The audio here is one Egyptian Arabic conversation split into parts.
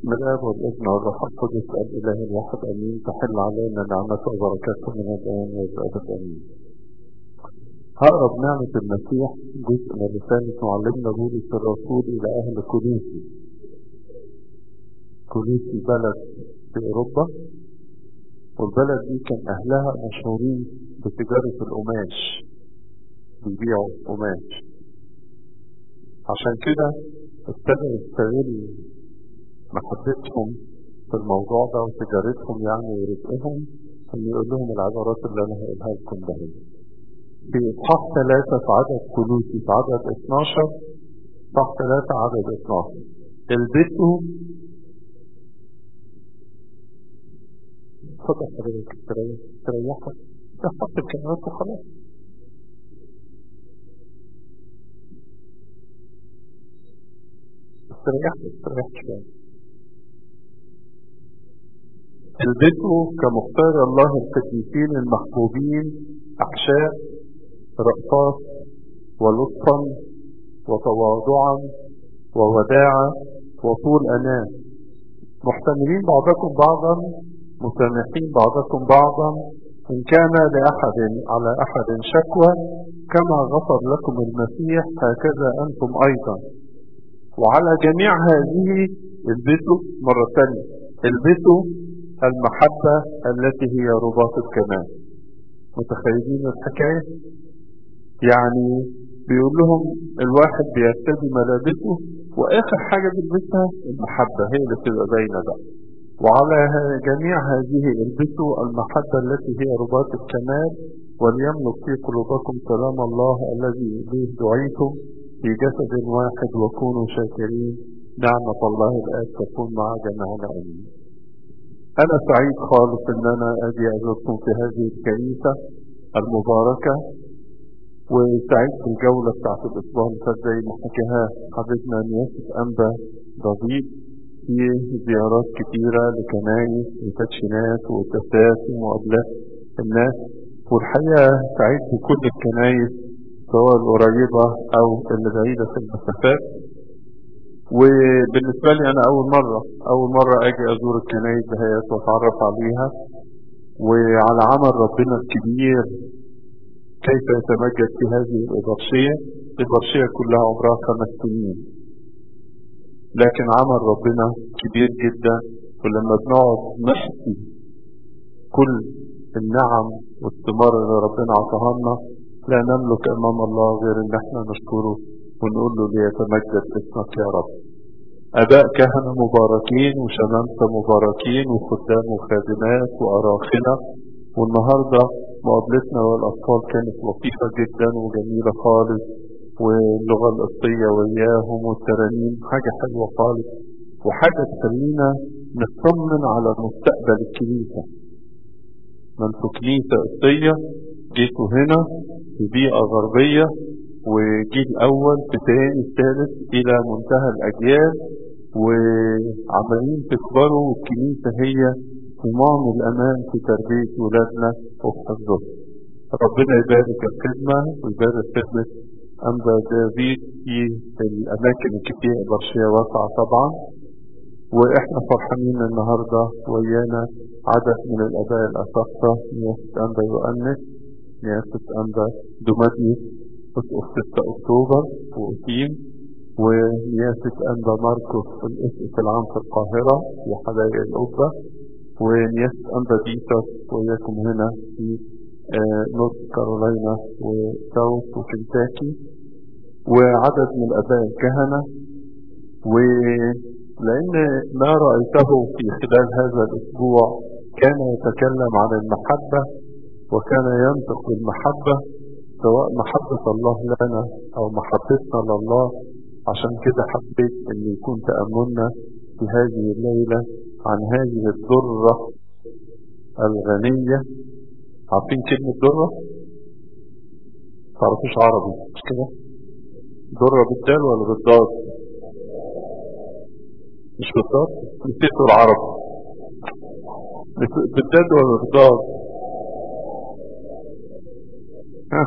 بسم الله والابن والروح القدس الاله الواحد امين تحل علينا نعمته وبركاته من الان والابد امين. هقرا بنعمة المسيح جزء من رسالة معلمنا بولس الرسول إلى أهل كونيسي. كونيسي بلد في أوروبا والبلد دي كان أهلها مشهورين بتجارة القماش بيبيعوا قماش عشان كده ابتدى يستغل محبتهم في الموضوع ده وتجارتهم يعني ورزقهم ان يقول لهم العبارات اللي انا هقولها لكم ده في اصحاح ثلاثة في عدد كلوسي في عدد 12 اصحاح ثلاثة عدد 12 البسوا اتفضل حضرتك تريح تريحك تحط الكلمات وخلاص استريحت استريحت شوية البسوا كمختار الله القديسين المحبوبين أحشاء رأفات ولطفا وتواضعا ووداعا وطول أنام محتملين بعضكم بعضا مسامحين بعضكم بعضا إن كان لأحد على أحد شكوى كما غفر لكم المسيح هكذا أنتم أيضا وعلى جميع هذه البسوا مرة ثانية البسوا المحبة التي هي رباط الكمال متخيلين الحكاية يعني بيقول لهم الواحد بيرتدي ملابسه واخر حاجة بيلبسها المحبة هي اللي بتبقى باينة بقى وعلى جميع هذه البسوا المحبة التي هي رباط الكمال وليملك في قلوبكم سلام الله الذي به دعيتم في جسد واحد وكونوا شاكرين نعمة الله الآب تكون مع جميعنا آمين. أنا سعيد خالص إن أنا أجي أزوركم في هذه الكنيسة المباركة وسعيد بالجولة بتاعت الأسبوع اللي فات زي ما حكاها حبيبنا نياسة أنبا ضبيب في زيارات كتيرة لكنايس وتدشينات وقداسات ومقابلات الناس والحقيقة سعيد بكل الكنايس سواء القريبة أو اللي بعيدة في المسافات وبالنسبة لي أنا أول مرة أول مرة أجي أزور الكنايس دهيت وأتعرف عليها وعلى عمل ربنا الكبير كيف يتمجد في هذه الإبرشية الإبرشية كلها عمرها خمس سنين لكن عمل ربنا كبير جدا ولما بنقعد نحكي كل النعم والثمار اللي ربنا عطاها لنا لا نملك امام الله غير ان احنا نشكره ونقول له ليتمجد اسمك يا رب اباء كهنه مباركين وشمامسه مباركين وخدام وخادمات واراخنه والنهارده مقابلتنا والاطفال كانت لطيفه جدا وجميله خالص واللغه القبطيه وياهم والترانيم حاجه حلوه خالص وحاجه تخلينا نطمن على مستقبل الكنيسه ما انتوا كنيسه قبطيه جيتوا هنا في بيئة غربية وجيل أول في تاني الثالث إلى منتهى الأجيال وعمالين تكبروا والكنيسة هي صمام الأمان في تربية ولادنا وفي حفظهم. ربنا يبارك الخدمة ويبارك خدمة أنبا دافيد في الأماكن الكتير برشية واسعة طبعا وإحنا فرحانين النهاردة ويانا عدد من الآباء الأساقفة نياسة أنبا يؤنس نياسة أنبا دوماديوس أسقف 6 أكتوبر وأتيم ونياسة أنبا ماركوس الأسقف العام في القاهرة وحدائق القبة ونياسة أنبا بيتر وياكم هنا في نورث كارولاينا وساوث وكنتاكي وعدد من الآباء الكهنة ولأن ما رأيته في خلال هذا الأسبوع كان يتكلم عن المحبة وكان ينطق بالمحبة سواء محبة الله لنا أو محبتنا لله عشان كده حبيت أن يكون تأملنا في هذه الليلة عن هذه الذرة الغنية عارفين كلمة ذرة؟ تعرفوش عربي مش كده؟ ذرة بالدال ولا بالضاد؟ مش بالضاد؟ نسيتوا العربي بالدال ولا بالضاد؟ ها؟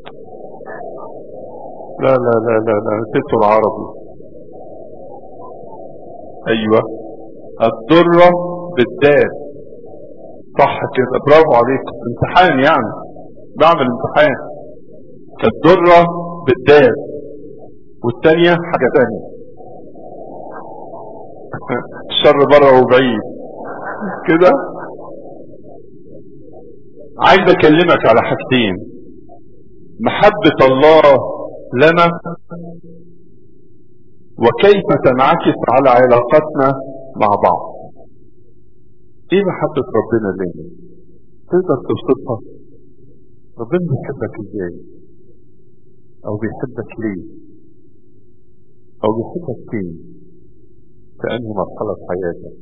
لا لا لا لا لا نسيتوا العربي ايوه الدرة بالدال صح كده برافو عليك امتحان يعني بعمل امتحان الدرة بالدال والتانية حاجة تانية الشر بره وبعيد كده عايز اكلمك على حاجتين محبة الله لنا وكيف تنعكس على علاقتنا مع بعض ايه محبة ربنا لنا تقدر توصفها ربنا بيحبك ازاي او بيحبك ليه او بيحبك فين في انهي مرحلة في حياتك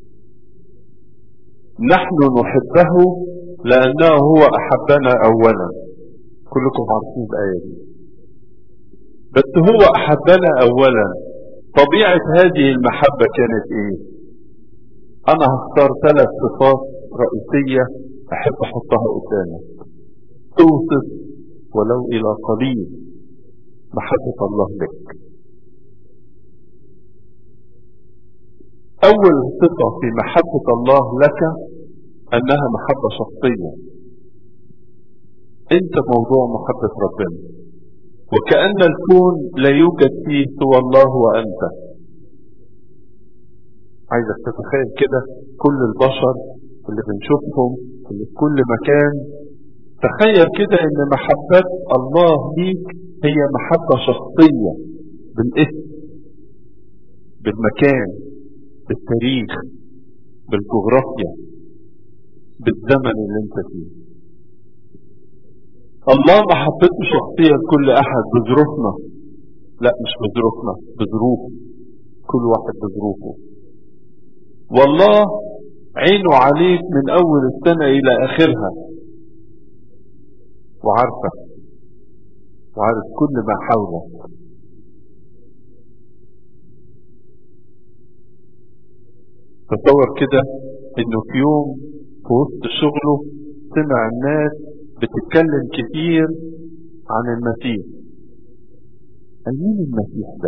نحن نحبه لانه هو احبنا اولا كلكم عارفين الايه دي بس هو احبنا اولا طبيعة هذه المحبة كانت ايه انا هختار ثلاث صفات رئيسية احب احطها قدامك توصف ولو الى قليل محبة الله لك اول صفة في محبة الله لك انها محبة شخصية انت موضوع محبة ربنا وكأن الكون لا يوجد فيه سوى الله وانت عايزك تتخيل كده كل البشر اللي بنشوفهم اللي في كل مكان تخيل كده ان محبة الله ليك هي محبة شخصية بالاسم بالمكان بالتاريخ بالجغرافيا بالزمن اللي انت فيه الله محبته شخصية لكل احد بظروفنا لا مش بظروفنا بظروفه كل واحد بظروفه والله عينه عليك من اول السنة الى اخرها وعارفك وعارف كل ما حولك تصور كده انه في يوم في وسط شغله سمع الناس بتتكلم كتير عن المسيح قال مين المسيح ده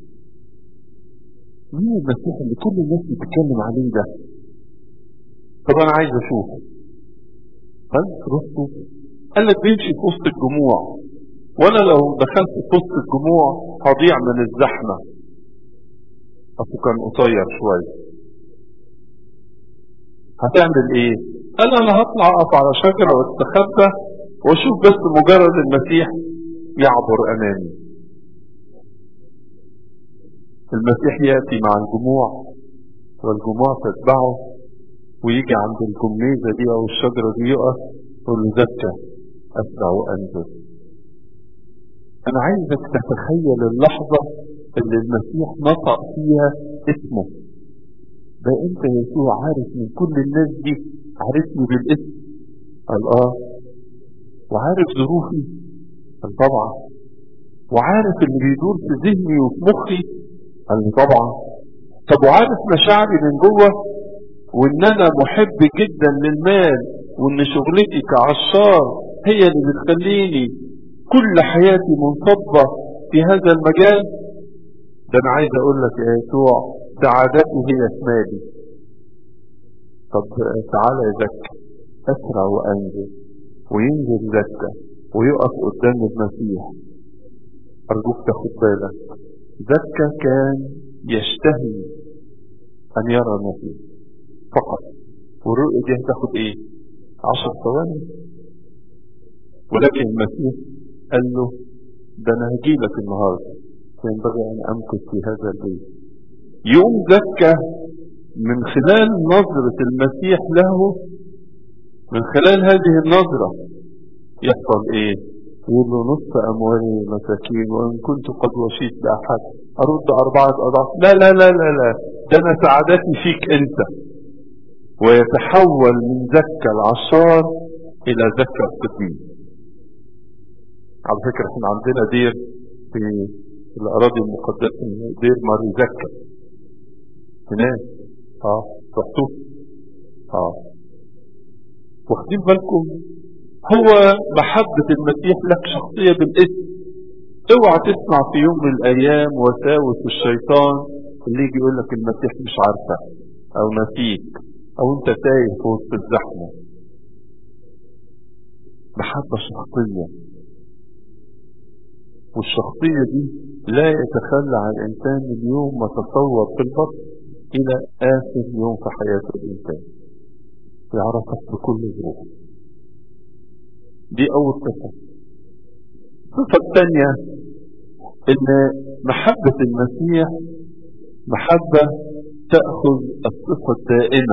مين المسيح اللي كل الناس بتتكلم عليه ده طب انا عايز اشوفه فانت رحته قال لك بيمشي في وسط الجموع وانا لو دخلت في وسط الجموع هضيع من الزحمه اصله كان قصير شويه هتعمل ايه قال انا هطلع اقف على شجره واستخبى واشوف بس مجرد المسيح يعبر امامي المسيح ياتي مع الجموع والجموع تتبعه ويجي عند الجميزه دي او الشجره دي يقف يقول له زكى اسرع وانزل انا عايزك تتخيل اللحظه اللي المسيح نطق فيها اسمه ده انت يسوع عارف من كل الناس دي عارفني بالاسم قال اه وعارف ظروفي قال طبعا وعارف اللي بيدور في ذهني وفي مخي قال لي طبعا طب وعارف مشاعري من جوه وان انا محب جدا للمال وان شغلتي كعشار هي اللي بتخليني كل حياتي منصبة في هذا المجال ده انا عايز اقول لك يا يسوع سعادتي هي اسمالي طب تعالى يا زكا اسرع وانزل وينزل زكا ويقف قدام المسيح ارجوك تاخد بالك زكا كان يشتهي ان يرى المسيح فقط والرؤية دي هتاخد ايه عشر ثواني ولكن المسيح قال له ده انا هجيلك النهارده ينبغي ان امكث في هذا البيت يوم زكى من خلال نظرة المسيح له من خلال هذه النظرة يحصل ايه يقول له نصف اموالي مساكين وان كنت قد وشيت باحد ارد اربعة اضعاف لا لا لا لا لا ده انا سعادتي فيك انت ويتحول من زكى العشار الى زكى القديس على فكرة احنا عندنا دير في الاراضي المقدسة دير ماري زكى هناك اه رحتوه اه واخدين بالكم هو محبة المسيح لك شخصية بالاسم اوعى تسمع في يوم من الايام وساوس الشيطان اللي يجي يقول لك المسيح مش عارفه او نسيك او انت تايه في وسط الزحمه محبه شخصيه والشخصيه دي لا يتخلى عن الانسان من يوم ما تصور في البطن الى اخر يوم في حياه الانسان يعرفك بكل ظروف دي اول صفه الصفه الثانيه ان محبه المسيح محبه تاخذ الصفه الدائمه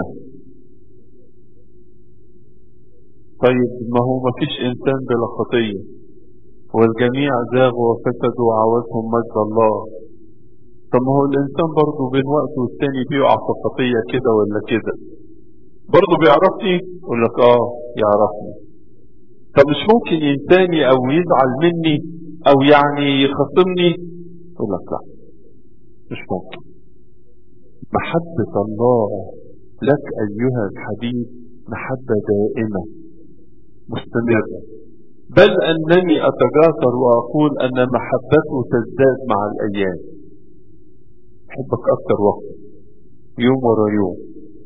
طيب ما هو ما فيش انسان بلا خطيه والجميع زاغوا وفسدوا وعوزهم مجد الله طب ما هو الانسان برضه بين وقت والتاني بيقع في خطيه كده ولا كده برضه بيعرفني يقول لك اه يعرفني طب مش ممكن ينساني او يزعل مني او يعني يخصمني يقول لك لا مش ممكن محبة الله لك أيها الحبيب محبة دائمة مستمرة بل أنني أتجاسر وأقول أن محبته تزداد مع الأيام أحبك أكثر وقت يوم ورا يوم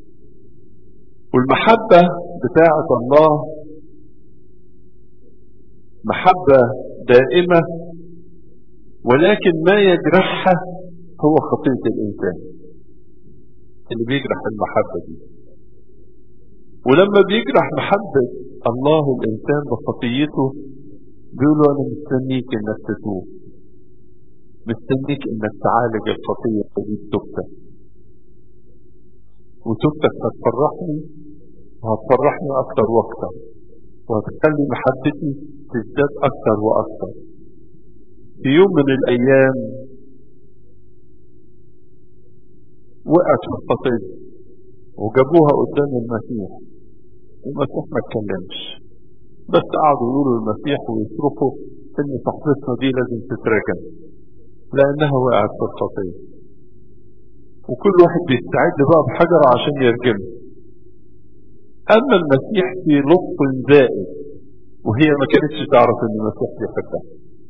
والمحبة بتاعة الله محبة دائمة ولكن ما يجرحها هو خطية الإنسان اللي بيجرح المحبة دي ولما بيجرح محبة الله الإنسان بخطيته بيقولوا أنا مستنيك إنك تتوب مستنيك إنك تعالج الخطية دي بتوبتك وتوبتك هتفرحني وهتفرحني أكتر وأكتر وهتخلي محبتي تزداد أكتر وأكتر في يوم من الأيام وقعت في الخطية وجابوها قدام المسيح المسيح ما اتكلمش بس قعدوا يقولوا المسيح ويصرخوا ان صاحبتنا دي لازم تترجم لانها وقعت في الخطية وكل واحد بيستعد بقى بحجر عشان يرجمه اما المسيح في لطف زائد وهي ما كانتش تعرف ان المسيح بيحبها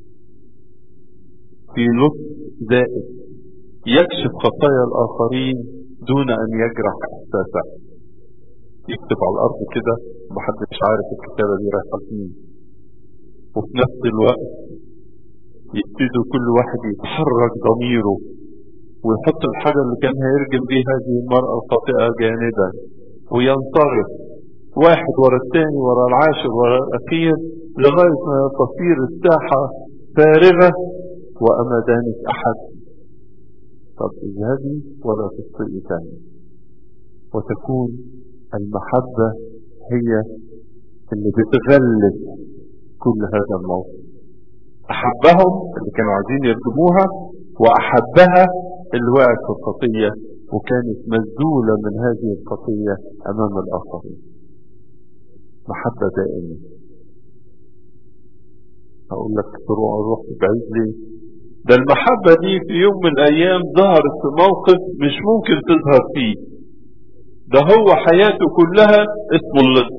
في لطف زائد يكشف خطايا الآخرين دون أن يجرح إحساسه يكتب على الأرض كده محدش عارف الكتابة دي رايحة لمين وفي نفس الوقت يبتدوا كل واحد يتحرك ضميره ويحط الحاجة اللي كان هيرجم بيها هذه المرأة الخاطئة جانبا وينصرف واحد ورا الثاني ورا العاشر ورا الأخير لغاية ما تصير الساحة فارغة وأما دانك أحد طب اذهبي ولا تخطئي تاني وتكون المحبة هي اللي بتغلب كل هذا الموقف أحبهم اللي كانوا عايزين يرجموها وأحبها اللي وقعت في الخطية وكانت مذلولة من هذه الخطية أمام الآخرين محبة دائمة أقول لك تروح أروح بعيد ليه ده المحبة دي في يوم من الأيام ظهرت في موقف مش ممكن تظهر فيه ده هو حياته كلها اسمه اللص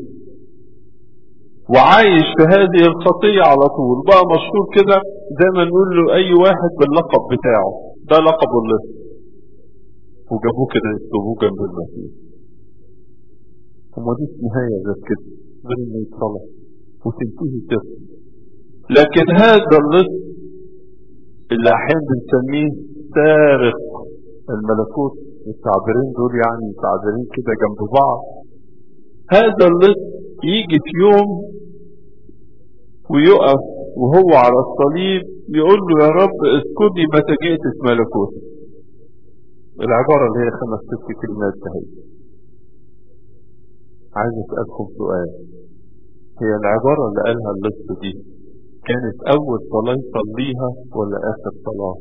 وعايش في هذه الخطية على طول بقى مشهور كده زي ما نقول له أي واحد باللقب بتاعه ده لقب اللص وجابوه كده يكتبوه جنب المسيح وما ديش نهاية غير كده غير انه يتصلح وتنتهي كده لكن هذا اللص اللي احيانا بنسميه سارق الملكوت التعبيرين دول يعني تعبيرين كده جنب بعض هذا اللص يجي في يوم ويقف وهو على الصليب يقول له يا رب اذكرني متى جئت في ملكوتك العبارة اللي هي خمس ست كلمات دهي عايز اسألكم سؤال هي العبارة اللي قالها اللص دي كانت أول صلاة يصليها ولا آخر صلاة؟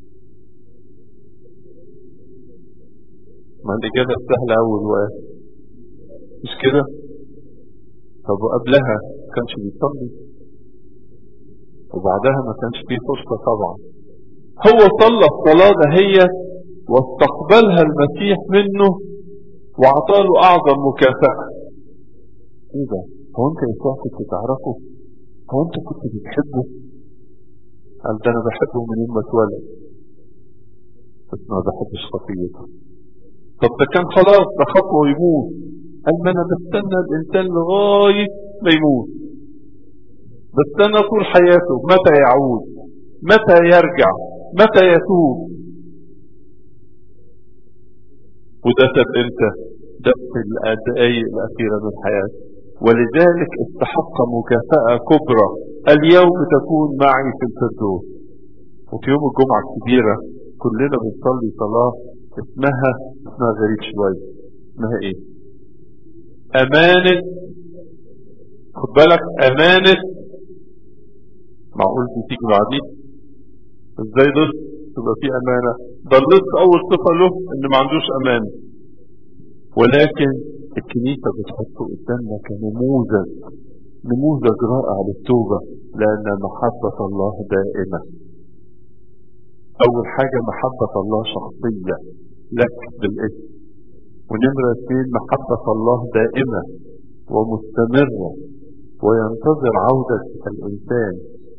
ما الإجابة سهلة أول وآخر مش كده؟ طب وقبلها ما كانش بيصلي وبعدها ما كانش فيه فرصة طبعا هو صلى الصلاة دهيت واستقبلها المسيح منه واعطاله اعظم مكافأة ايه ده هو انت يسوع كنت تعرفه هو انت كنت بتحبه قال ده انا بحبه من يوم ما اتولد بس ما بحبش خطيته طب ده كان خلاص ده خطوه ويموت قال ما انا بستنى الانسان لغايه ما يموت بستنى طول حياته متى يعود متى يرجع متى يتوب وده تب امتى ده في الدقايق الاخيره من حياته ولذلك استحق مكافاه كبرى اليوم تكون معي في الفردوس وفي يوم الجمعه الكبيره كلنا بنصلي صلاه اسمها اسمها غريب شويه اسمها ايه امانه خد بالك امانه معقول دي تيجي بعدين ازاي ده تبقى في امانه ده اللص اول صفه له ان ما عندوش امانه ولكن الكنيسه بتحطه قدامنا كنموذج نموذج رائع للتوبه لان محبه الله دائمه اول حاجه محبه الله شخصيه لك بالاسم ونمره اثنين محبه الله دائمه ومستمره وينتظر عوده الانسان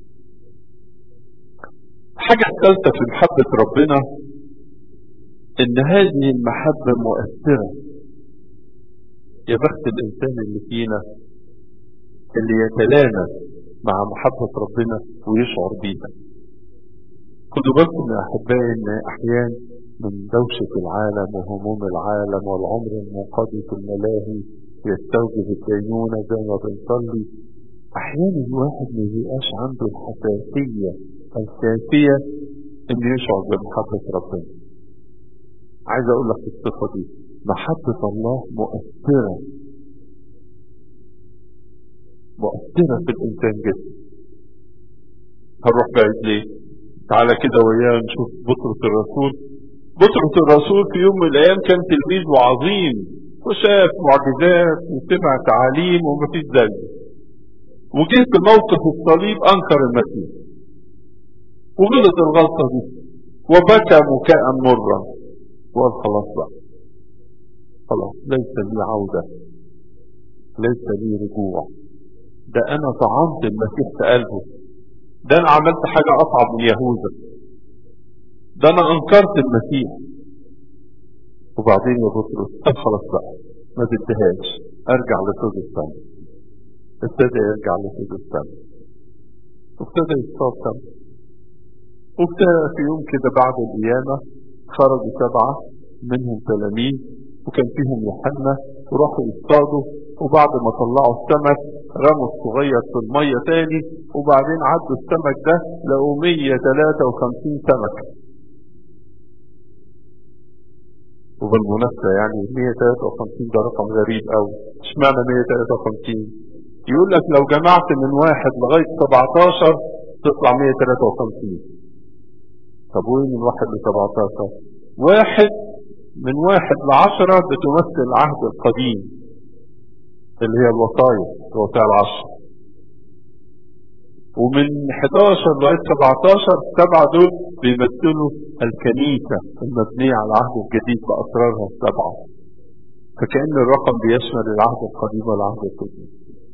الحاجة الثالثة في محبة ربنا إن هذه المحبة مؤثرة يا بخت الإنسان اللي فينا اللي يتلامس مع محبة ربنا ويشعر بيها خدوا بالكم يا أحبائي إن أحيان من دوشة العالم وهموم العالم والعمر المنقضي في الملاهي يستوجب الدينونة زي ما بنصلي أحيانا الواحد ما يبقاش عنده الحساسية الكافية إنه يشعر بمحبة ربنا. عايز أقول لك الصفة دي محبة الله مؤثرة مؤثرة في الإنسان جدا. هنروح بعيد ليه؟ تعالى كده وياه نشوف بطرس الرسول. بطرس الرسول في يوم من الأيام كان تلميذ عظيم وشاف معجزات وسمع تعاليم ومفيش زيه. وجه في موقف الصليب أنكر المسيح. وغلط الغلطة دي وبكى بكاء مرا وقال خلاص بقى خلاص ليس لي عودة ليس لي رجوع ده أنا طعنت المسيح في قلبه ده أنا عملت حاجة أصعب من يهوذا ده أنا أنكرت المسيح وبعدين يا بطرس طب خلاص بقى ما بديهاش أرجع لسود السنة ابتدى يرجع لسود السنة وابتدى يصطاد سمك وابتدى في يوم كده بعد القيامة خرجوا سبعة منهم تلاميذ وكان فيهم يوحنا وراحوا يصطادوا وبعد ما طلعوا السمك رموا الصغير في المية تاني وبعدين عدوا السمك ده لقوا 153 سمكة وبالمناسبة يعني 153 ده رقم غريب أوي اشمعنى 153 يقول لك لو جمعت من واحد لغاية 17 تطلع 153 طب وين من واحد ل 17 واحد من واحد لعشرة بتمثل العهد القديم اللي هي الوصايا الوصايا العشر ومن 11 لغايه 17 سبعه دول بيمثلوا الكنيسه المبنيه على العهد الجديد باسرارها السبعه فكأن الرقم بيشمل العهد القديم والعهد الجديد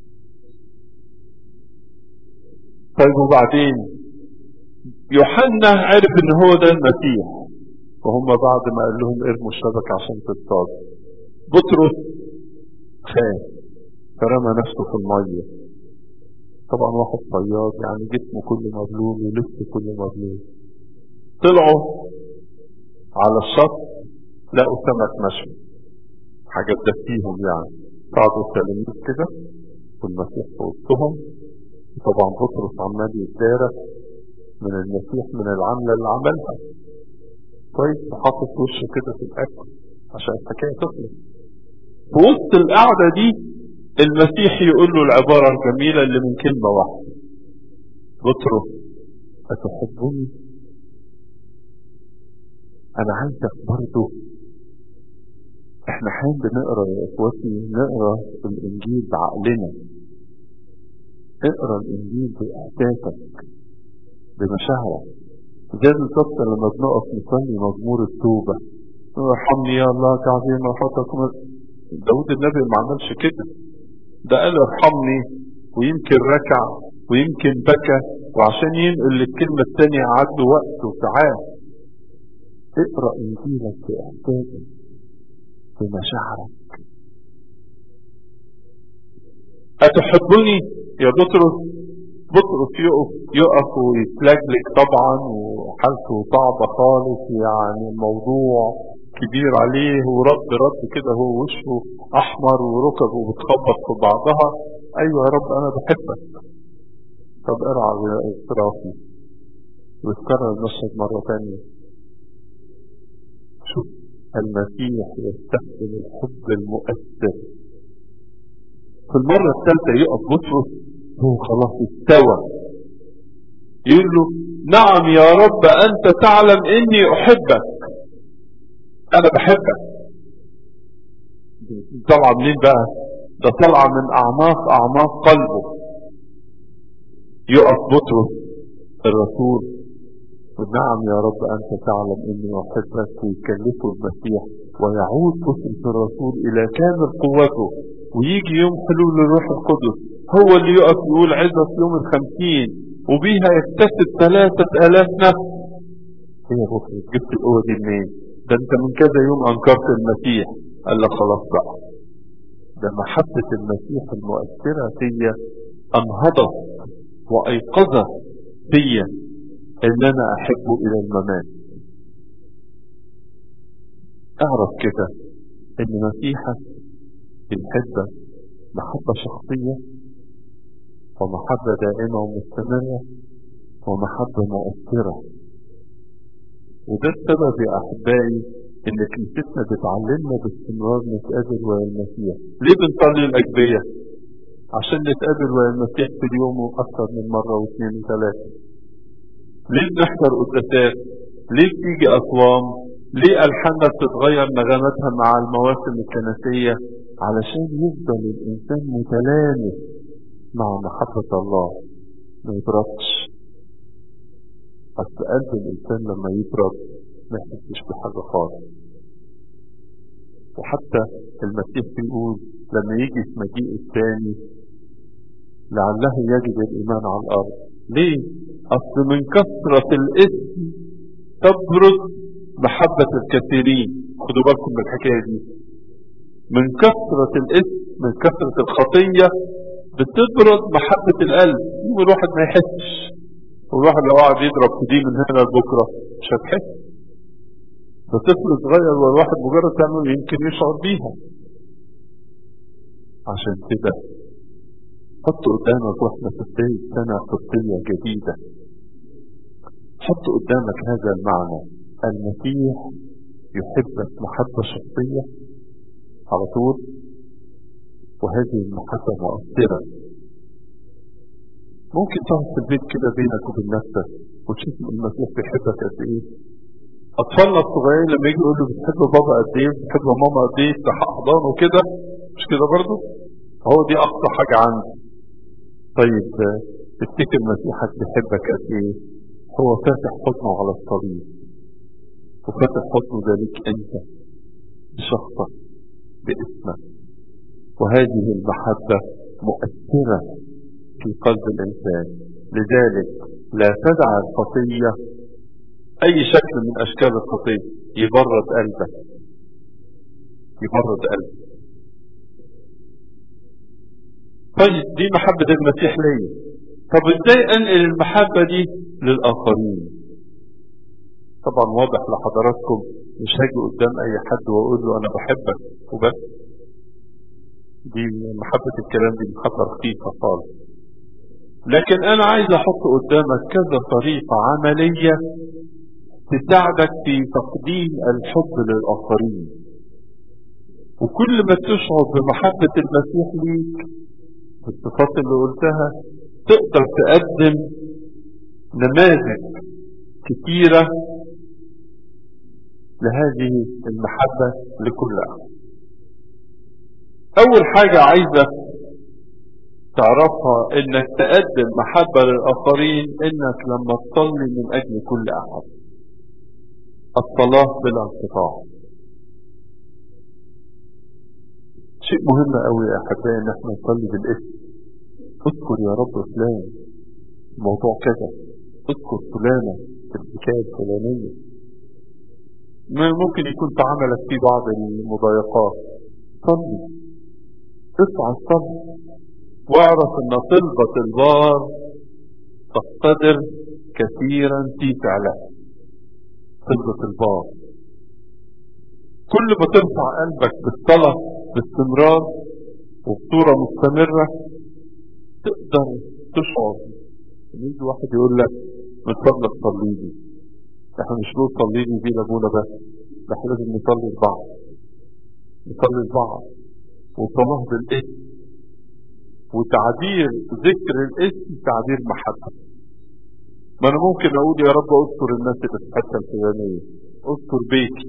طيب وبعدين يوحنا عرف ان هو ده المسيح وهم بعد ما قال لهم ارموا الشبكة عشان تصطاد بطرس خاف فرمى نفسه في المية طبعا واحد صياد يعني جسمه كله مبلول ولبسه كله مبلول طلعوا على الشط لقوا سمك مشوي حاجة تدفيهم يعني قعدوا التلاميذ كده والمسيح في وسطهم طبعا بطرس عمال يتدارى من المسيح من العملة اللي عملها كويس وحاطط وشه كده في الأكل عشان الحكاية تخلص في وسط القعدة دي المسيح يقول له العبارة الجميلة اللي من كلمة واحدة بطرس أتحبني أنا عايزك برضه احنا حين بنقرا يا اخواتي نقرا الانجيل بعقلنا اقرا الانجيل باحساسك بمشاعرك زي بالظبط لما بنقف نصلي مزمور التوبة ارحمني يا الله كعظيم رحمتك داود النبي ما عملش كده ده قال ارحمني ويمكن ركع ويمكن بكى وعشان ينقل الكلمة التانية عدوا وقت وساعات اقرا انجيلك باحساسك بمشاعرك أتحبني يا بطرس بطرس يقف يقف ويتلجلج طبعا وحالته صعبة خالص يعني الموضوع كبير عليه ورد رد كده هو وشه أحمر وركبه بتخبط في بعضها أيوة يا رب أنا بحبك طب ارعى اعترافي ويتكرر المشهد مرة ثانية شوف المسيح يستخدم الحب المؤثر في المرة الثالثة يقف بطرس هو خلاص استوى يقول له نعم يا رب أنت تعلم إني أحبك أنا بحبك طلع منين بقى ده طلع من أعماق أعماق قلبه يقف بطرس الرسول نعم يا رب أنت تعلم إني أحبك ويكلفه المسيح ويعود بطرس الرسول إلى كامل قوته ويجي يوم حلول الروح القدس هو اللي يقف يقول عزة يوم الخمسين وبيها يكتسب ثلاثة آلاف نفس ايه يا بطرس جبت القوة دي منين؟ ده انت من كذا يوم انكرت المسيح قال لك خلاص بقى ده محبة المسيح المؤثرة فيا انهضت وايقظت فيا ان انا احبه الى الممات اعرف كده ان مسيحك بيحبك محبة شخصية ومحبة دائمة ومستمرة ومحبة مؤثرة وده السبب يا أحبائي إن كنيستنا بتعلمنا باستمرار نتقابل ويا المسيح ليه بنصلي الأجبية؟ عشان نتقابل ويا المسيح في اليوم أكثر من مرة واثنين وثلاثة ليه بنحضر قداسات؟ ليه بتيجي أصوام؟ ليه ألحاننا بتتغير نغماتها مع المواسم الكنسية؟ علشان يفضل الإنسان متلامس مع محبة الله ما يبردش أصل قلب الإنسان لما يبرد ما يحسش بحاجة خالص وحتى المسيح بيقول لما يجي في مجيء الثاني لعله يجد الإيمان على الأرض ليه؟ أصل من كثرة الإثم تبرد محبة الكثيرين خدوا بالكم من الحكاية دي من كثرة الإثم من كثرة الخطية بتبرد محبة القلب يوم الواحد ما يحسش والواحد لو قعد يضرب في دي من هنا لبكرة مش هتحس ده طفل صغير والواحد مجرد تعمل يمكن يشعر بيها عشان كده حط قدامك واحنا في بداية سنة قبطية جديدة حط قدامك هذا المعنى المسيح يحبك محبة شخصية على طول وهذه المحبة مؤثرة ممكن تقعد في البيت كده بينك وبين نفسك وتشوف المسيح بيحبك قد ايه اطفالنا الصغيرين لما يجوا يقولوا بتحب بابا قد ايه بتحب ماما قد ايه في حضان وكده مش كده برضه هو دي اقصى حاجة عندي طيب تفتكر مسيحك بيحبك قد ايه هو فاتح حضنه على الصليب وفاتح حضنه ده ليك انت بشخصك باسمك وهذه المحبة مؤثرة في قلب الإنسان لذلك لا تدع الخطية أي شكل من أشكال الخطية يبرد قلبك يبرد قلبك طيب دي محبة المسيح ليا طب ازاي انقل المحبة دي للآخرين طبعا واضح لحضراتكم مش هاجي قدام اي حد واقول له انا بحبك وبس دي محبة الكلام دي محبة رخيصة خالص لكن انا عايز احط قدامك كذا طريقة عملية تساعدك في تقديم الحب للآخرين وكل ما تشعر بمحبة المسيح ليك بالصفات اللي قلتها تقدر تقدم نماذج كثيرة لهذه المحبة لكل أحد أول حاجة عايزة تعرفها إنك تقدم محبة للآخرين إنك لما تصلي من أجل كل أحد الصلاة بلا انقطاع شيء مهم قوي يا أحبائي إن احنا نصلي بالاسم اذكر يا رب فلان الموضوع كذا اذكر فلانة في الحكاية الفلانية ممكن يكون في عملك في بعض المضايقات صلي اصعد صلي واعرف ان طلبة البار تقتدر كثيرا في فعلها طلبة البار كل ما ترفع قلبك بالصلاة باستمرار وبصورة مستمرة تقدر تشعر يجي واحد يقول لك من فضلك صلي لي احنا مش نقول صلي لي دي لابونا بس ده احنا لازم نصلي لبعض نصلي لبعض وصلاه بالاسم وتعبير ذكر الاسم تعبير محبة ما انا ممكن اقول يا رب اذكر الناس اللي في الحته الفلانيه اذكر بيتي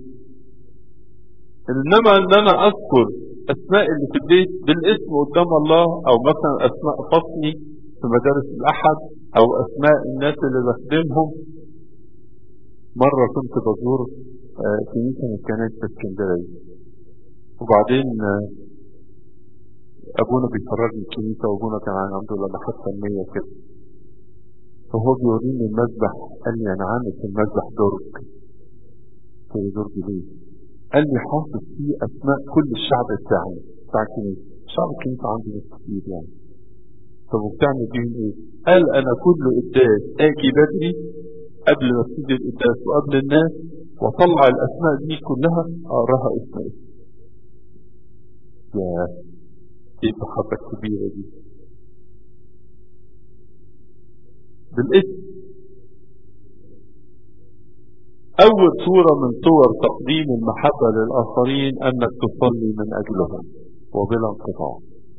انما ان انا اذكر اسماء اللي في البيت بالاسم قدام الله او مثلا اسماء فصلي في مدارس الاحد او اسماء الناس اللي بخدمهم مرة كنت بزور كنيسة من كنائس في اسكندرية وبعدين ابونا بيفرجني الكنيسة وابونا كان عنده لمحات فنية كده فهو بيوريني المذبح قال لي انا عامل في المذبح درج قلت له درج ليه؟ قال لي حاطط فيه اسماء كل الشعب بتاعي بتاع الكنيسة شعب الكنيسة عندي ناس كتير يعني طب وبتعمل بيهم ايه؟ قال انا كل قداس اجي بدري قبل ما ابتدي القداس وقبل الناس واطلع الاسماء دي كلها اقراها اسم اسم يا ايه المحبة الكبيرة دي بالاسم أول صورة من صور تقديم المحبة للآخرين أنك تصلي من أجلهم وبلا انقطاع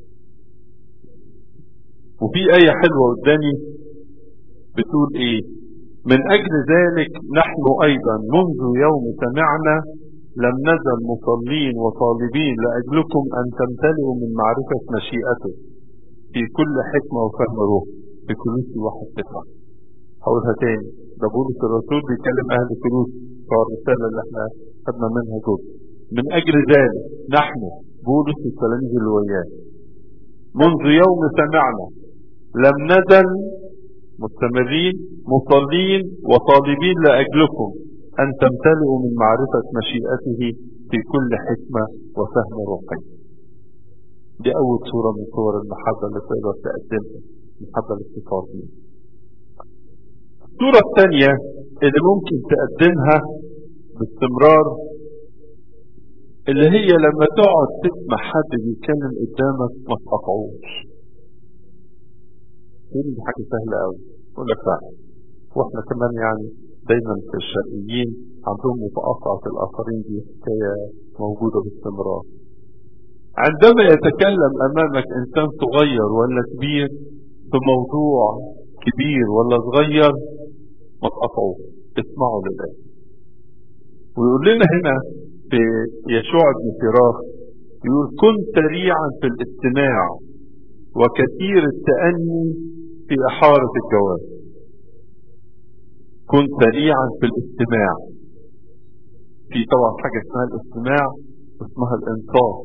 وفي آية حلوة قدامي بتقول إيه من أجل ذلك نحن أيضا منذ يوم سمعنا لم نزل مصلين وطالبين لأجلكم أن تمتلئوا من معرفة مشيئته في كل حكمة وفهم روح في كلوسي واحد تسعة هقولها تاني ده بولس الرسول بيكلم أهل كلوس في الرسالة اللي احنا خدنا منها جزء من أجل ذلك نحن بولس التلاميذ اللي وياه منذ يوم سمعنا لم نزل مستمرين مصلين وطالبين لأجلكم أن تمتلئوا من معرفة مشيئته في كل حكمة وفهم روحي دي أول صورة من صور المحبة اللي تقدر تقدمها المحبة الاتصالية الصورة الثانية اللي ممكن تقدمها باستمرار اللي هي لما تقعد تسمع حد بيتكلم قدامك ما تقطعوش دي حاجة سهلة قوي يقول لك فعلا واحنا كمان يعني دايما في الشرقيين عندهم متقاطعة الآخرين دي حكاية موجودة باستمرار عندما يتكلم أمامك إنسان صغير ولا كبير في موضوع كبير ولا صغير ما تقطعوه اسمعوا لله ويقول لنا هنا في يشوع بن فراخ يقول كن سريعا في الاستماع وكثير التأني في إحارة الجواب كن سريعا في الاستماع في طبعا حاجة اسمها الاستماع واسمها الانصاف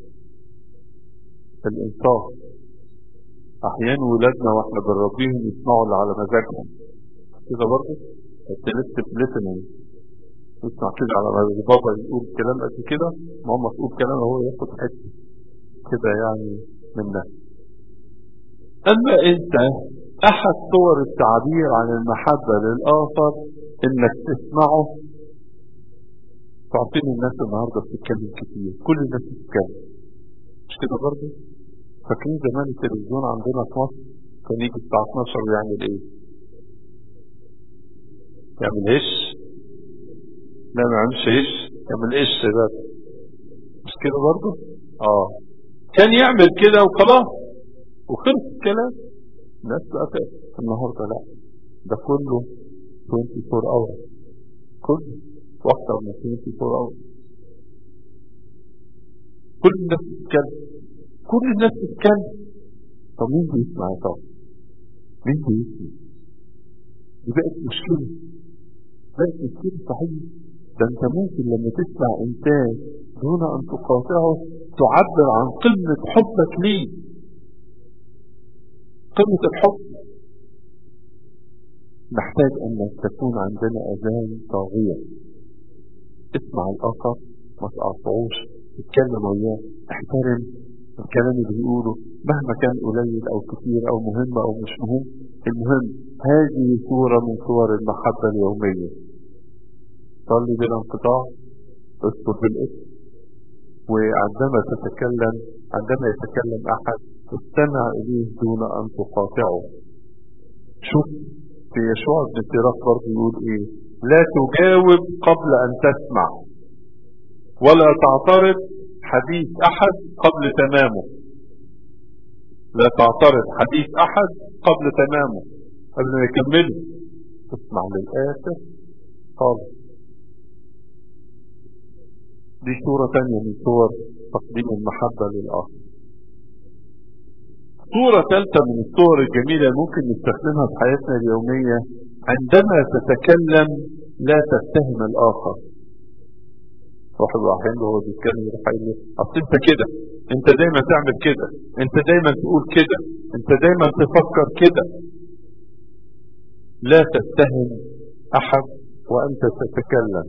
الانصاف احيانا ولادنا واحنا بنربيهم يسمعوا اللي على مزاجهم كده برضه التلست ليسننج تسمع كده على مزاج بابا يقول كلام قد كده ماما تقول كلام وهو ياخد حته كده يعني منها اما انت احد صور التعبير عن المحبة للاخر انك تسمعه تعطيني الناس النهاردة بتتكلم كتير كل الناس بتتكلم مش كده برضه فاكرين زمان التلفزيون عندنا في مصر كان يجي الساعة 12 ويعمل ايه يعمل ايش لا ما يعملش ايش يعمل ايش بس مش كده برضه اه كان يعمل كده وخلاص وخلص الكلام الناس بقى النهارده لا ده كله 24 اور كله واكثر من 24 اور كل الناس بتتكلم كل الناس بتتكلم طب مين بيسمع يا طب مين بيسمع دي بقت مشكلة بقت مشكلة صحيح ده انت ممكن لما تسمع انسان دون ان تقاطعه تعبر عن قمة حبك ليه قمة الحب نحتاج أن تكون عندنا أذان طاغية اسمع الآخر ما تقاطعوش اتكلم وياه احترم الكلام اللي بيقوله مهما كان قليل أو كثير أو مهم أو مش مهم المهم هذه صورة من صور المحبة اليومية صلي بلا انقطاع اذكر بالاسم وعندما تتكلم عندما يتكلم أحد استمع إليه دون أن تقاطعه شوف في يشوع بن سراق برضه يقول إيه لا تجاوب قبل أن تسمع ولا تعترض حديث أحد قبل تمامه لا تعترض حديث أحد قبل تمامه قبل ما يكمله اسمع للآخر خالص دي صورة تانية من صور تقديم المحبة للآخر صورة ثالثة من الصور الجميلة اللي ممكن نستخدمها في حياتنا اليومية عندما تتكلم لا تتهم الآخر واحد رايحين له هو بيتكلم يروح قايل له اصل انت كده انت دايما تعمل كده انت دايما تقول كده انت دايما تفكر كده لا تتهم احد وانت تتكلم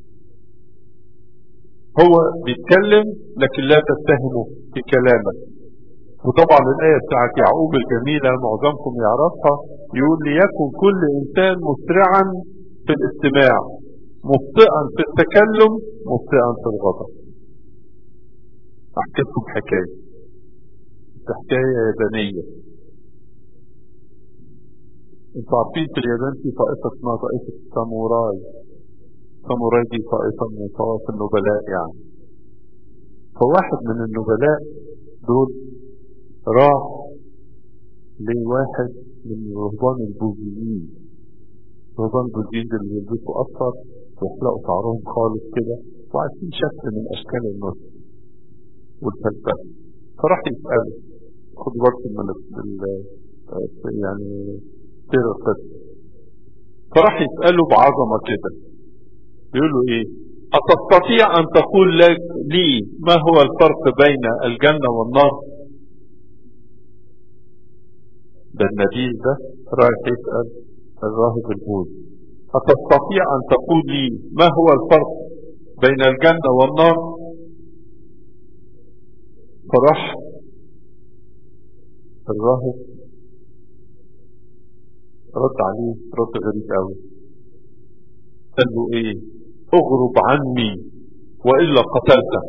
هو بيتكلم لكن لا تتهمه في كلامك وطبعا الآية بتاعت يعقوب الجميلة معظمكم يعرفها يقول ليكن كل إنسان مسرعا في الاستماع مبطئا في التكلم مبطئا في الغضب احكي لكم حكايه حكايه يابانيه انتوا عارفين في اليابان في طائفه اسمها طائفه الساموراي الساموراي دي طائفه من طوائف النبلاء يعني فواحد من النبلاء دول راح لواحد من رهبان البوذيين رهبان البوذيين اللي بيلبسوا اصفر ويحلقوا شعرهم خالص كده وعايزين شكل من اشكال النص والفلسفه فراح يساله خد بالكم من ال يعني سير القصه فراح يساله بعظمه كده يقول له ايه أتستطيع أن تقول لك لي ما هو الفرق بين الجنة والنار ده النبيل ده رايح يسأل الراهب البوذي أتستطيع أن تقول لي ما هو الفرق بين الجنة والنار فراح الراهب رد عليه رد غريب قوي قال له ايه اغرب عني والا قتلتك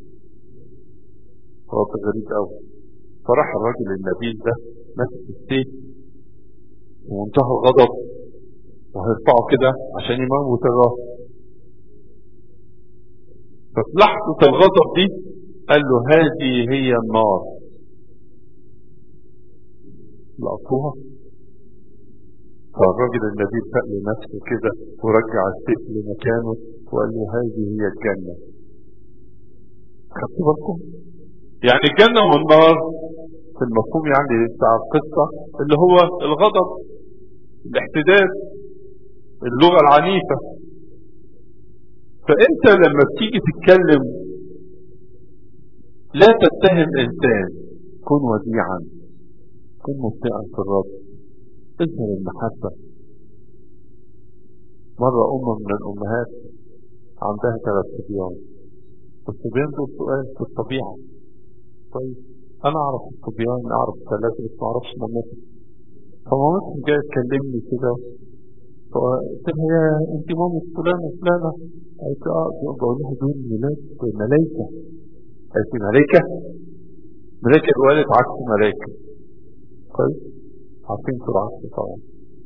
رد غريب قوي فراح الراجل النبيل ده ماسك السيف ومنتهى الغضب وهيرفعه كده عشان يموت الراس ففي لحظة الغضب دي قال له هذه هي النار لقطوها فالراجل النبي فاق لنفسه كده ورجع السيف لمكانه وقال له هذه هي الجنة خدتوا بالكم؟ يعني الجنة والنار في المفهوم يعني بتاع القصة اللي هو الغضب الاحتداد اللغة العنيفة فانت لما بتيجي تتكلم لا تتهم انسان كن وديعا كن مبطئا في الرد اظهر المحبة مرة أم من الأمهات عندها ثلاث صبيان والصبيان دول سؤال في الطبيعة طيب أنا أعرف الصبيان أعرف ثلاثة بس ما أعرفش مامتهم فمامتهم جاية تكلمني كده فقلت لها يا أنت مامة فلانة فلانة قالت لي اه بقول لها دول ولاد ملايكة قالت لي ملايكة ملايكة اتولدت عكس ملايكة كويس عارفين سرعة طبعا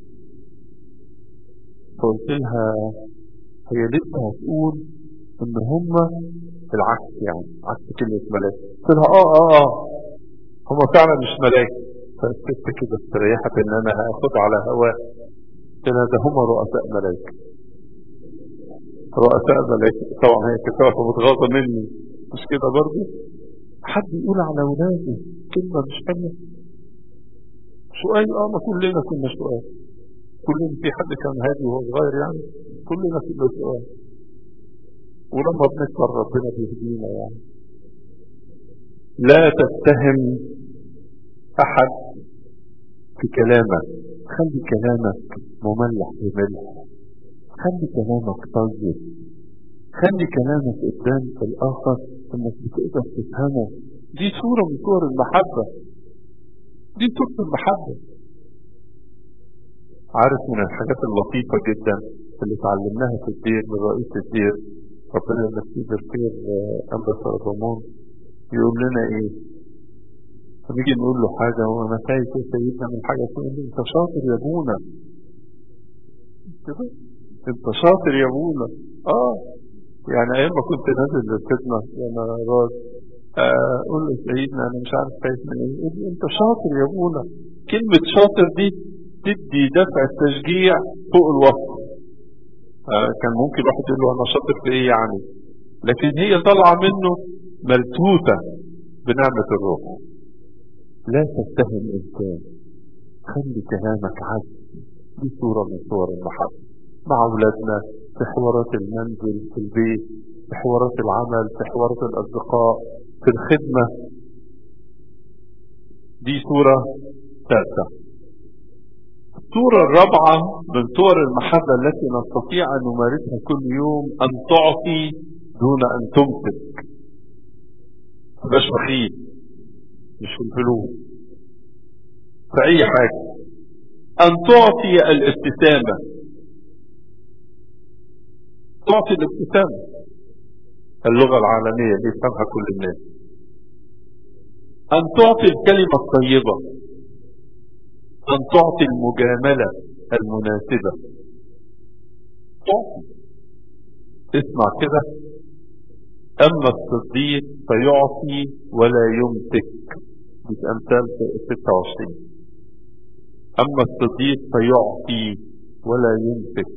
فقلت لها هي لسه هتقول ان هما العكس يعني عكس كلمة ملايكة قلت لها اه اه اه هما فعلا مش ملايكة فالست كده استريحت ان انا هاخد على هواء قلت لها ده هما رؤساء ملايكة رؤساء ملايكة طبعا هي كتابة متغاضة مني مش كده برضه حد يقول على ولاده كلمة مش حلوة سؤال اه ما كلنا كنا سؤال كلنا في حد كان هادي وهو صغير يعني كلنا كنا سؤال ولما بنكبر ربنا بيهدينا يعني لا تتهم احد في كلامك خلي كلامك مملح بملح خلي كلامك طيب خلي كلامك قدام الآخر إنك بتقدر تفهمه دي صورة من صور المحبة دي صورة المحبة عارف من الحاجات اللطيفة جدا اللي اتعلمناها في الدير من رئيس الدير ربنا يمسيه بالخير أنبا سرطمان يقول لنا إيه فنيجي نقول له حاجة وأنا خايف يا سيدنا من حاجة تقول لي أنت شاطر يا أبونا كده أنت شاطر يا أبونا آه يعني أيام ما كنت نازل للخدمة وأنا راجل أقول له سيدنا أنا مش عارف خايف من إيه يقول لي أنت شاطر يا أبونا كلمة شاطر دي تدي دفع التشجيع فوق الوصف آه كان ممكن واحد يقول له أنا شاطر في إيه يعني لكن هي طالعة منه ملتوتة بنعمة الروح لا تتهم إنسان خلي كلامك عدل دي صورة من صور المحبة مع أولادنا في حوارات المنزل في البيت في حوارات العمل في حوارات الأصدقاء في الخدمة دي صورة ثالثة الصورة الرابعة من صور المحبة التي نستطيع أن نمارسها كل يوم أن تعطي دون أن تمسك مش بخيل مش في الفلوس في أي حاجة أن تعطي الابتسامة تعطي الابتسامة اللغة العالمية اللي يفهمها كل الناس أن تعطي الكلمة الطيبة أن تعطي المجاملة المناسبة تعطي اسمع كده أما الصديق فيعطي ولا يمسك دي في أمثال 26 أما الصديق فيعطي ولا يمسك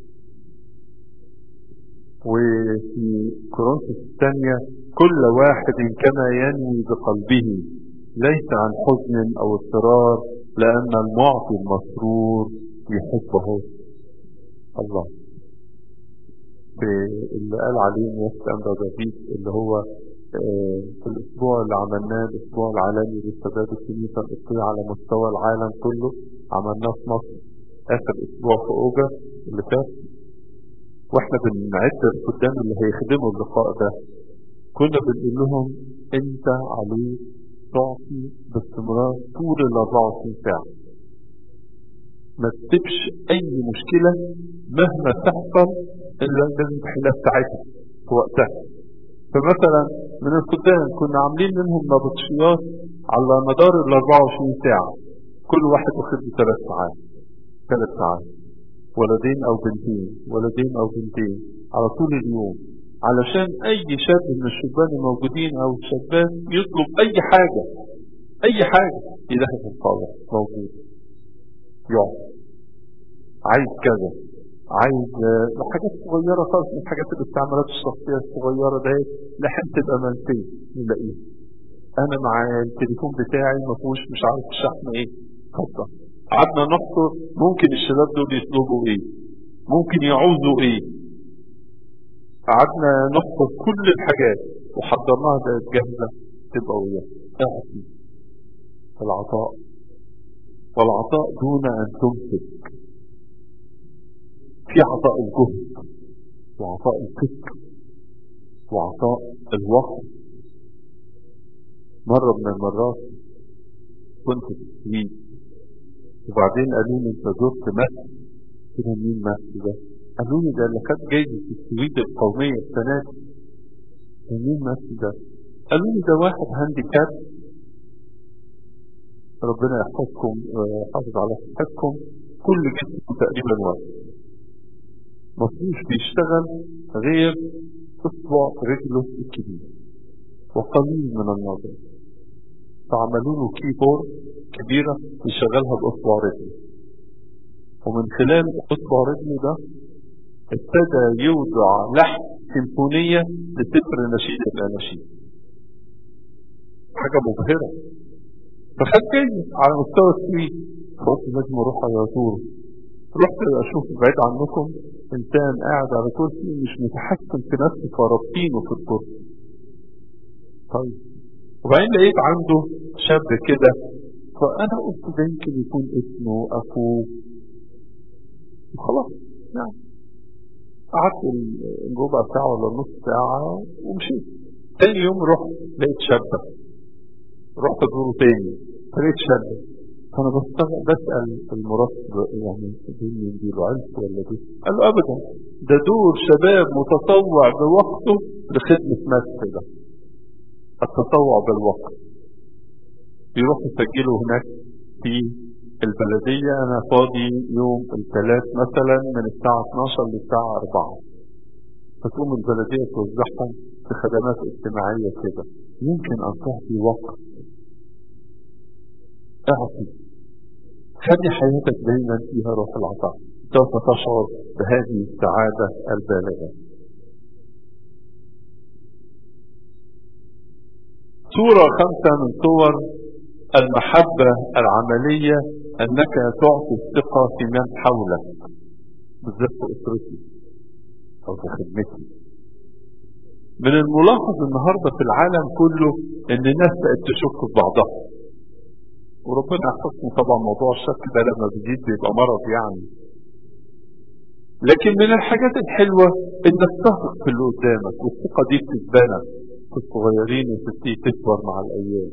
وفي كورنثوس الثانية كل واحد كما ينوي بقلبه ليس عن حزن أو اضطرار لأن المعطي المسرور يحبه الله في اللي قال عليه نفس أمر دافيد اللي هو في الأسبوع اللي عملناه الأسبوع العالمي للشباب الكنيسة القبطية على مستوى العالم كله عملناه في مصر آخر أسبوع في أوجا اللي فات واحنا بنعد الخدام اللي هيخدموا اللقاء ده كنا بنقول لهم انت عليك تعطي باستمرار طول ال 24 ساعة ما تسيبش اي مشكلة مهما تحصل الا لازم تحلها ساعتها في وقتها فمثلا من الخدام كنا عاملين منهم نبطشيات على مدار ال 24 ساعة كل واحد واخد له ثلاث ساعات ثلاث ساعات ولدين او بنتين ولدين او بنتين على طول اليوم علشان اي شاب من الشبان الموجودين او الشابات يطلب اي حاجة اي حاجة يلاقي في الصالة موجود يقعد عايز كذا عايز حاجات صغيرة خالص من حاجات الاستعمالات الشخصية الصغيرة ده لحد تبقى منسية نلاقيها انا مع التليفون بتاعي ما فيهوش مش عارف الشحن ايه اتفضل قعدنا نحصر ممكن الشباب دول يطلبوا ايه ممكن يعوزوا ايه قعدنا نحصر كل الحاجات وحضرناها بقت جاهزة تبقى وياها اعطي العطاء والعطاء دون ان تمسك في عطاء الجهد وعطاء الفكر وعطاء الوقت مرة من المرات كنت في السويد وبعدين قالوا لي انت زرت مصر قلت لهم مين مصر ده؟ قالوا لي ده اللي خد جايزة السويد القومية السنة دي مين مصر ده؟ قالوا لي ده واحد هانديكاب ربنا يحفظكم ويحافظ على صحتكم كل جسمه تقريبا واحد مفيش بيشتغل غير اصبع رجله الكبير وقليل من النظر فعملوا له كيبورد كبيرة يشغلها بأصبع رجله ومن خلال أصبع رجله ده ابتدى يوضع لحن سيمفونية لسفر نشيد الأناشيد حاجة مبهرة فخد جايزة على مستوى السويد فقلت لازم اروح على طول رحت اشوف بعيد عنكم انسان قاعد على كرسي مش متحكم في نفسه فرابطينه في الكرسي طيب وبعدين لقيت عنده شاب كده فانا قلت ده يمكن يكون اسمه اخوه وخلاص نعم قعدت ربع ساعة ولا نص ساعة ومشيت تاني يوم رحت لقيت شابة رحت ازوره تاني لقيت شابة فانا بستغرب بسأل المرتب يعني دي مين دي له عيلته ولا دي؟ قال له ابدا ده دور شباب متطوع بوقته لخدمة مسجد ده التطوع بالوقت يروح يسجله هناك في البلدية أنا فاضي يوم الثلاث مثلا من الساعة 12 للساعة 4 فتقوم البلدية توزعهم في خدمات اجتماعية كده يمكن أن تعطي وقت اعطي خلي حياتك دايما فيها روح العطاء سوف تشعر بهذه السعادة البالغة صورة خمسة من صور المحبة العملية أنك تعطي الثقة في من حولك بالذات في أسرتي أو في خدمتي من الملاحظ النهاردة في العالم كله أن الناس بقت تشك في بعضها وربنا يحفظنا طبعا موضوع الشك ده لما بيزيد بيبقى مرض يعني لكن من الحاجات الحلوة انك تثق في اللي قدامك والثقة دي بتتبنى في الصغيرين وتبتدي تكبر مع الايام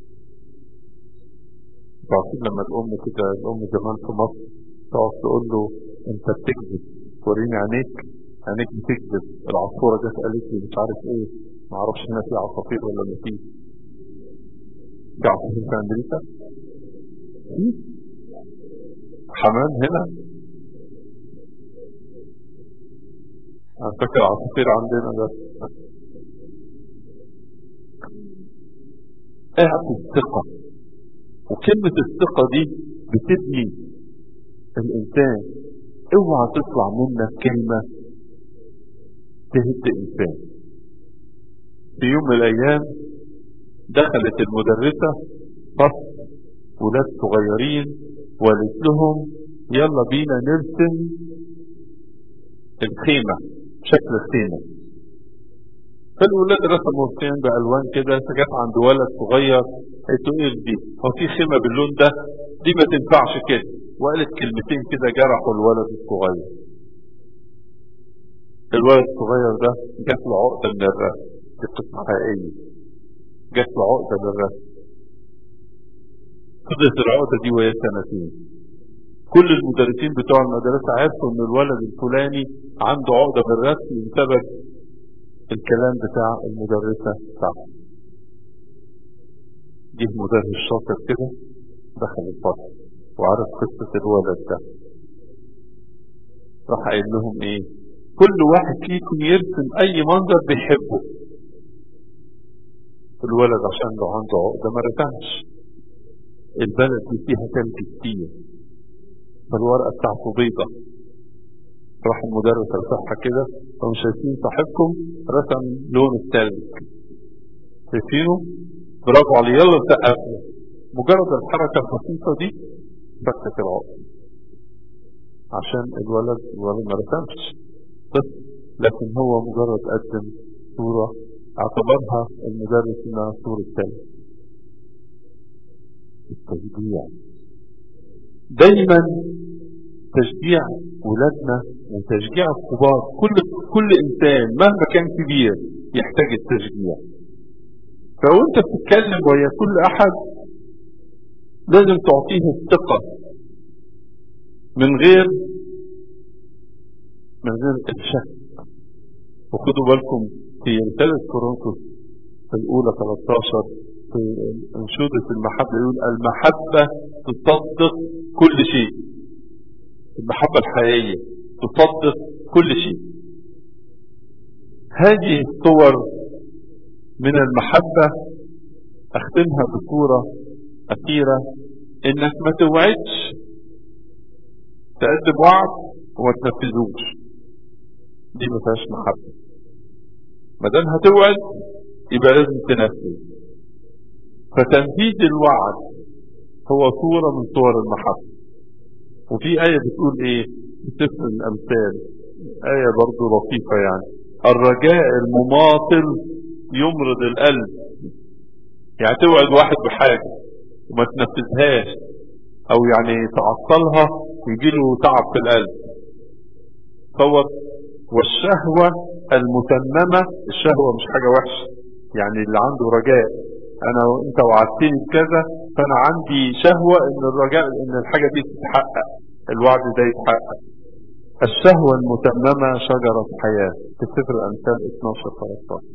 تعرفين لما الام كده الام زمان في مصر تقعد تقول له انت بتكذب وريني عينيك عينيك بتكذب العصفورة جت قالت لي مش عارف ايه ما اعرفش هنا في عصافير ولا ما فيش في عصافير في امريكا حمام هنا انا فاكر عصافير عندنا بس اعطي الثقة وكلمة الثقة دي بتبني الإنسان اوعى تطلع منك كلمة تهد إنسان في يوم من الأيام دخلت المدرسة فصل ولاد صغيرين وقالت لهم يلا بينا نرسم الخيمة شكل الخيمة فالولاد رسموا الخيم بألوان كده فجت عند ولد صغير قالت له ايه دي؟ هو في خيمة باللون ده؟ دي ما تنفعش كده وقالت كلمتين كده جرحوا الولد الصغير الولد الصغير ده جات له عقدة من الرسم دي قصة حقيقية جات له عقدة من الرسم فضلت العقدة دي وهي سنتين كل المدرسين بتوع المدرسة عرفوا ان الولد الفلاني عنده عقدة في الرسم بسبب الكلام بتاع المدرسة بتاعته جه مدرس شاطر كده دخل الفصل وعرف قصة الولد ده راح قايل لهم ايه كل واحد فيكم يرسم اي منظر بيحبه الولد عشان لو عنده عقدة ما رسمش البلد دي فيها تلج كتير فالورقة بتاعته بيضة راح المدرس رفعها كده فمش شايفين صاحبكم رسم لون التلج شايفينه برافو عليه يلا نسقف له مجرد الحركة البسيطة دي فكت العقد عشان الولد الولد ما رسمش بس لكن هو مجرد قدم صورة اعتبرها المدرس انها صورة تلج التشجيع دايما تشجيع ولادنا وتشجيع الكبار كل كل انسان مهما كان كبير يحتاج التشجيع فوانت بتتكلم ويا كل احد لازم تعطيه الثقة من غير من غير الشك وخدوا بالكم في رسالة كورنثوس الأولى 13 في أنشودة المحبة يقول المحبة تصدق كل شيء المحبة الحقيقية تصدق كل شيء هذه الصور من المحبة أختمها بصورة أخيرة إنك ما توعدش تقدم وعد وما تنفذوش دي ما فيهاش محبة ما دام هتوعد يبقى لازم تنفذ فتنفيذ الوعد هو صورة من صور المحبة وفي آية بتقول إيه في سفر الأمثال آية برضو لطيفة يعني الرجاء المماطل يمرض القلب يعني توعد واحد بحاجة وما تنفذهاش أو يعني تعطلها يجي له تعب في القلب تصور والشهوة المتممة الشهوة مش حاجة وحشة يعني اللي عنده رجاء انا انت وعدتني بكذا فانا عندي شهوة ان الرجاء ان الحاجة دي تتحقق الوعد ده يتحقق الشهوة المتممة شجرة حياة في سفر الأمثال 12 13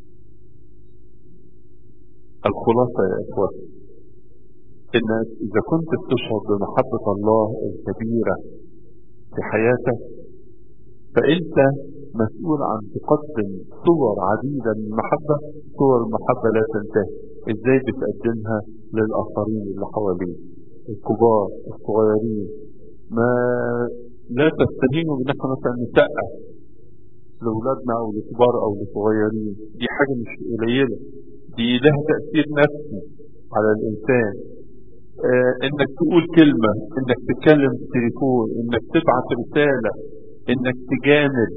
الخلاصة يا إخواتي إن إذا كنت بتشعر بمحبة الله الكبيرة في حياتك فأنت مسؤول عن تقدم صور عديدة من المحبة صور المحبة لا تنتهي إزاي بتقدمها للآخرين اللي حواليك الكبار الصغيرين ما لا تستهينوا بان احنا مثلا نسقف لاولادنا او لكبار او لصغيرين دي حاجه مش قليله دي لها تاثير نفسي على الانسان آه انك تقول كلمه انك تتكلم في التليفون انك تبعت رساله انك تجامل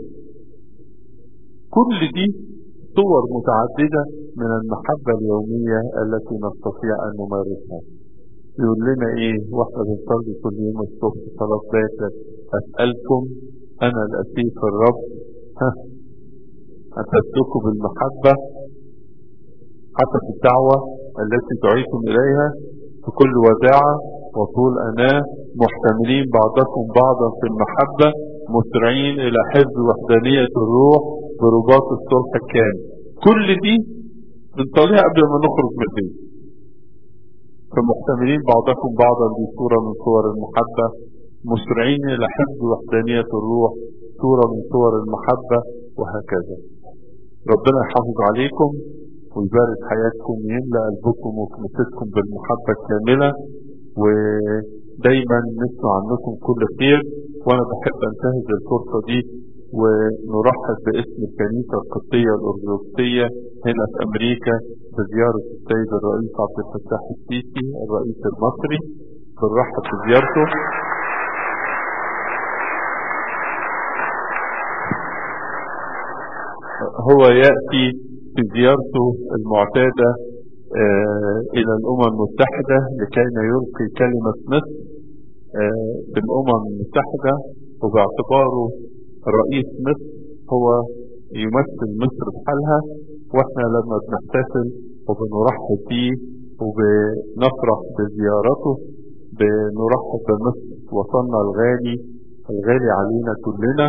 كل دي صور متعدده من المحبه اليوميه التي نستطيع ان نمارسها يقول لنا ايه واحنا بنصلي كل يوم الصبح صلاة باكر اسألكم انا الاسير في الرب ها ان تسلكوا بالمحبة حسب الدعوة التي دعيتم اليها في كل وداعة وطول اناه محتملين بعضكم بعضا في المحبة مسرعين الى حفظ وحدانية الروح برباط الصلح الكامل كل دي بنصليها قبل ما نخرج من البيت فمحتملين بعضكم بعضا دي صورة من صور المحبة مسرعين إلى حفظ وحدانية الروح صورة من صور المحبة وهكذا ربنا يحافظ عليكم ويبارك حياتكم ويملأ قلبكم وكنيستكم بالمحبة الكاملة ودايما نسمع عنكم كل خير وانا بحب انتهز الفرصة دي ونرحب باسم الكنيسة القبطية الأرثوذكسية هنا في أمريكا بزيارة السيد الرئيس عبد الفتاح السيسي الرئيس المصري بنرحب بزيارته هو يأتي في زيارته المعتادة آه إلى الأمم المتحدة لكي يلقي كلمة مصر آه في الأمم المتحدة وباعتباره رئيس مصر هو يمثل مصر بحالها واحنا لما بنحتفل وبنرحب بيه وبنفرح بزيارته بنرحب بمصر وطننا الغالي الغالي علينا كلنا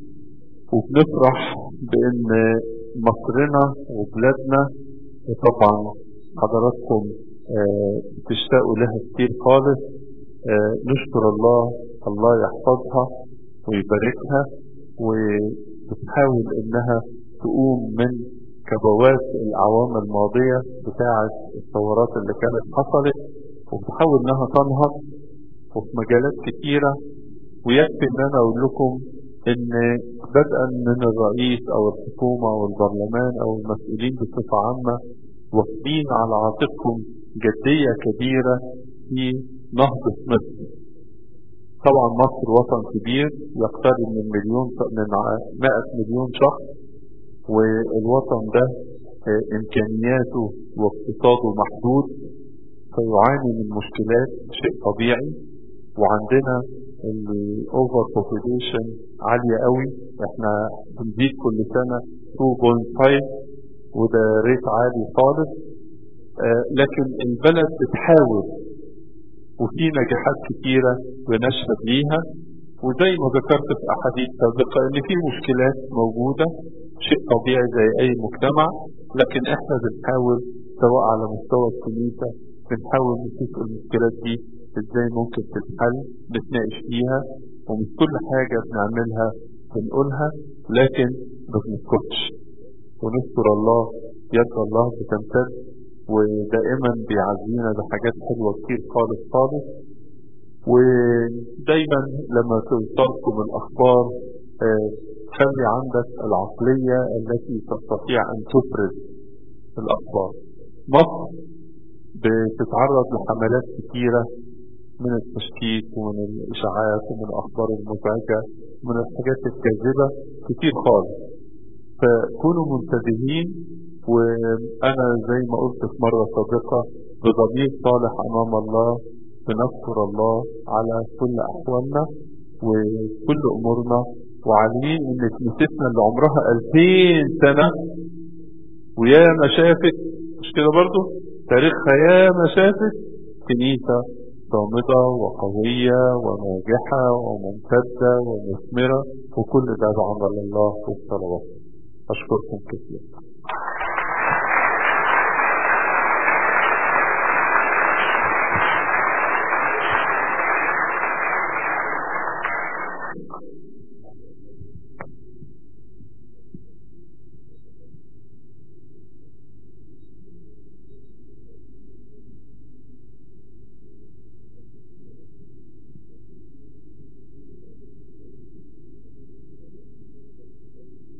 وبنفرح بان مصرنا وبلادنا وطبعا حضراتكم آه تشتاقوا لها كتير خالص آه نشكر الله الله يحفظها ويباركها وبتحاول انها تقوم من كبوات الاعوام الماضية بتاعة الثورات اللي كانت حصلت وبتحاول انها تنهض وفي مجالات كتيرة ويكفي ان انا اقول لكم ان بدءا من الرئيس او الحكومة او البرلمان او المسؤولين بصفة عامة واخدين على عاتقهم جدية كبيرة في نهضة مصر طبعا مصر وطن كبير يقترب من مليون من 100 مليون شخص والوطن ده امكانياته واقتصاده محدود فيعاني من مشكلات شيء طبيعي وعندنا الاوفر بوبوليشن عالية قوي احنا بنزيد كل سنة 2.5 وده ريت عالي خالص آه لكن البلد بتحاول وفي نجاحات كتيرة بنشهد ليها وزي ما ذكرت في أحاديث سابقة إن في مشكلات موجودة شيء طبيعي زي أي مجتمع لكن إحنا بنحاول سواء على مستوى الكنيسة بنحاول نشوف المشكلات دي إزاي ممكن تتحل نتناقش فيها ومش كل حاجة بنعملها بنقولها لكن ما بنسكتش ونذكر الله يد الله بتمتد ودائما بيعزينا بحاجات حلوة كتير خالص خالص ودايما لما توصلكم الأخبار آه خلي عندك العقلية التي تستطيع أن تفرز الأخبار مصر بتتعرض لحملات كتيرة من التشكيك ومن الإشاعات ومن الأخبار المزعجة ومن الحاجات الكاذبة كتير خالص فكونوا منتبهين وأنا زي ما قلت في مرة سابقة بضمير صالح أمام الله بنذكر الله على كل أحوالنا وكل أمورنا وعالمين ان كنيستنا اللي عمرها 2000 سنة ويا ما شافت مش كده برضو تاريخها يا ما شافت كنيسة صامدة وقوية وناجحة وممتدة ومثمرة وكل ده بعمل الله في الصلوات أشكركم كثيرا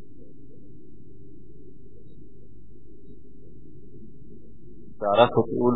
تعرفوا تقولوا